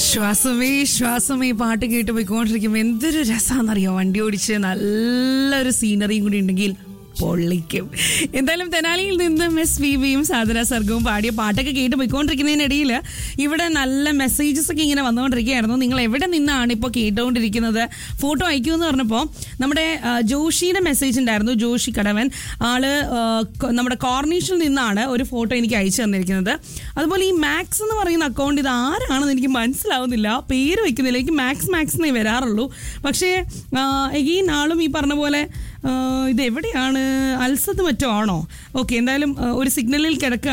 ശ്വാസമേ ശ്വാസമേ പാട്ട് കേട്ട് പോയിക്കൊണ്ടിരിക്കുമ്പോൾ എന്തൊരു രസമാണെന്നറിയോ വണ്ടി ഓടിച്ച് നല്ലൊരു സീനറിയും കൂടി ഉണ്ടെങ്കിൽ പൊള്ളിക്കും എന്തായാലും തെനാലിയിൽ നിന്നും എസ് വി ബിയും സാധന സർഗവും പാടിയ പാട്ടൊക്കെ കേട്ട് പോയിക്കൊണ്ടിരിക്കുന്നതിനിടയിൽ ഇവിടെ നല്ല മെസ്സേജസ് ഒക്കെ ഇങ്ങനെ വന്നുകൊണ്ടിരിക്കുകയായിരുന്നു നിങ്ങൾ എവിടെ നിന്നാണ് ഇപ്പോൾ കേട്ടുകൊണ്ടിരിക്കുന്നത് ഫോട്ടോ അയക്കൂ എന്ന് പറഞ്ഞപ്പോൾ നമ്മുടെ ആ, ജോഷിയുടെ മെസ്സേജ് ഉണ്ടായിരുന്നു ജോഷി കടവൻ ആള് ആ, കൊ- നമ്മുടെ കോർണീഷിൽ നിന്നാണ് ഒരു ഫോട്ടോ എനിക്ക് അയച്ചു തന്നിരിക്കുന്നത് അതുപോലെ ഈ മാക്സ് എന്ന് പറയുന്ന അക്കൗണ്ട് ഇത് ആരാണെന്ന് എനിക്ക് മനസ്സിലാവുന്നില്ല പേര് വെക്കുന്നില്ല എനിക്ക് മാക്സ് മാക്സ് എന്നേ വരാറുള്ളൂ പക്ഷേ എഗെയിൻ ആളും ഈ പറഞ്ഞ പോലെ ആ, ഇത് എവിടെയാണ് അൽസത്ത് മറ്റോ ആണോ ഓക്കെ എന്തായാലും ആ, ഒരു സിഗ്നലിൽ കിടക്കുക